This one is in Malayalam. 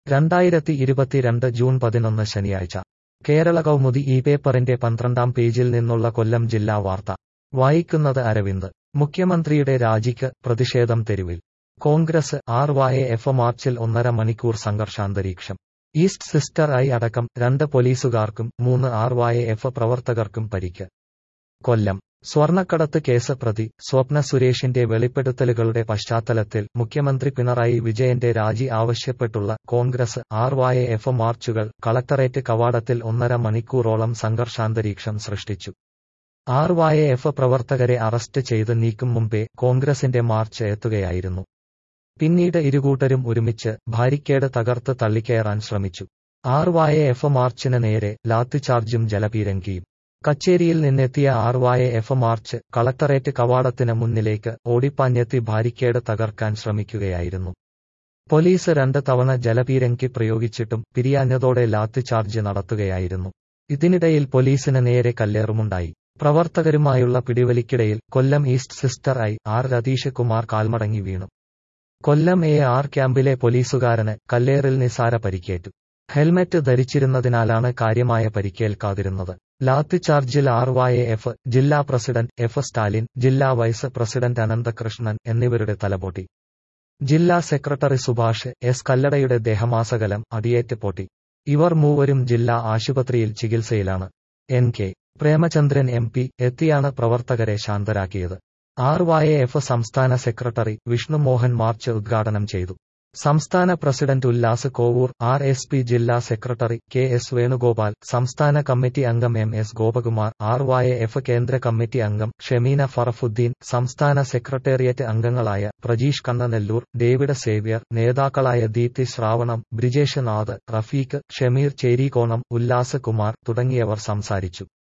രണ്ടായിരത്തി ഇരുപത്തിരണ്ട് ജൂൺ പതിനൊന്ന് ശനിയാഴ്ച കേരള കൗമുദി ഈ പേപ്പറിന്റെ പന്ത്രണ്ടാം പേജിൽ നിന്നുള്ള കൊല്ലം ജില്ലാ വാർത്ത വായിക്കുന്നത് അരവിന്ദ് മുഖ്യമന്ത്രിയുടെ രാജിക്ക് പ്രതിഷേധം തെരുവിൽ കോൺഗ്രസ് ആർ വായ എഫ് മാർച്ചിൽ ഒന്നര മണിക്കൂർ സംഘർഷാന്തരീക്ഷം ഈസ്റ്റ് സിസ്റ്റർ ഐ അടക്കം രണ്ട് പോലീസുകാർക്കും മൂന്ന് ആർ വായ എഫ് പ്രവർത്തകർക്കും പരിക്ക് കൊല്ലം സ്വർണക്കടത്ത് കേസ് പ്രതി സ്വപ്ന സുരേഷിന്റെ വെളിപ്പെടുത്തലുകളുടെ പശ്ചാത്തലത്തിൽ മുഖ്യമന്ത്രി പിണറായി വിജയന്റെ രാജി ആവശ്യപ്പെട്ടുള്ള കോൺഗ്രസ് ആർ വായ എഫ് മാർച്ചുകൾ കളക്ടറേറ്റ് കവാടത്തിൽ ഒന്നര മണിക്കൂറോളം സംഘർഷാന്തരീക്ഷം സൃഷ്ടിച്ചു ആർ വായ എഫ് പ്രവർത്തകരെ അറസ്റ്റ് ചെയ്ത് നീക്കും മുമ്പേ കോൺഗ്രസിന്റെ മാർച്ച് എത്തുകയായിരുന്നു പിന്നീട് ഇരുകൂട്ടരും ഒരുമിച്ച് ബാരിക്കേഡ് തകർത്ത് തള്ളിക്കയറാൻ ശ്രമിച്ചു ആർ വായ എഫ് മാർച്ചിന് നേരെ ലാത്തിചാർജും ജലപീരങ്കിയും കച്ചേരിയിൽ നിന്നെത്തിയ R Y F March collectorate കവാടത്തിന് മുന്നിലേക്ക് ഓടിപ്പാഞ്ഞെത്തി ബാരിക്കേഡ് തകർക്കാൻ ശ്രമിക്കുകയായിരുന്നു പോലീസ് രണ്ട് തവണ ജലപീരങ്കി പ്രയോഗിച്ചിട്ടും പിരിയാഞ്ഞതോടെ ലാത്തിചാർജ് നടത്തുകയായിരുന്നു ഇതിനിടയിൽ പോലീസിന് നേരെ കല്ലേറുമുണ്ടായി പ്രവർത്തകരുമായുള്ള പിടിവലിക്കിടയിൽ കൊല്ലം ഈസ്റ്റ് സിസ്റ്റർ ഐ ആർ രതീഷ് കുമാർ കാൽമടങ്ങി വീണു കൊല്ലം എ ആർ ക്യാമ്പിലെ പോലീസുകാരന് കല്ലേറിൽ നിസാര പരിക്കേറ്റു ഹെൽമറ്റ് ധരിച്ചിരുന്നതിനാലാണ് കാര്യമായ പരിക്കേൽക്കാതിരുന്നത് ലാത്തിചാർജിൽ ആർ വായ എഫ് ജില്ലാ പ്രസിഡന്റ് എഫ് സ്റ്റാലിൻ ജില്ലാ വൈസ് പ്രസിഡന്റ് അനന്തകൃഷ്ണൻ എന്നിവരുടെ തലപൊട്ടി ജില്ലാ സെക്രട്ടറി സുഭാഷ് എസ് കല്ലടയുടെ ദേഹമാസകലം അടിയേറ്റ് പൊട്ടി ഇവർ മൂവരും ജില്ലാ ആശുപത്രിയിൽ ചികിത്സയിലാണ് N K Premachandran M P എത്തിയാണ് പ്രവർത്തകരെ ശാന്തരാക്കിയത് ആർ വായ എഫ് സംസ്ഥാന സെക്രട്ടറി വിഷ്ണു മോഹൻ മാർച്ച് ഉദ്ഘാടനം ചെയ്തു സംസ്ഥാന president Ullas Kovoor R S P ജില്ലാ സെക്രട്ടറി കെ എസ് വേണുഗോപാൽ സംസ്ഥാന കമ്മിറ്റി അംഗം M S Gopakumar R Y F കേന്ദ്ര കമ്മിറ്റി അംഗം ഷെമീന ഫറഫുദ്ദീൻ സംസ്ഥാന സെക്രട്ടേറിയറ്റ് അംഗങ്ങളായ പ്രജീഷ് കണ്ണനെല്ലൂർ ഡേവിഡ് സേവ്യർ നേതാക്കളായ ദീപ്തി ശ്രാവണം ബ്രിജേഷ് നാഥ് റഫീഖ് ഷമീർ ചേരീകോണം ഉല്ലാസ് കുമാർ തുടങ്ങിയവർ സംസാരിച്ചു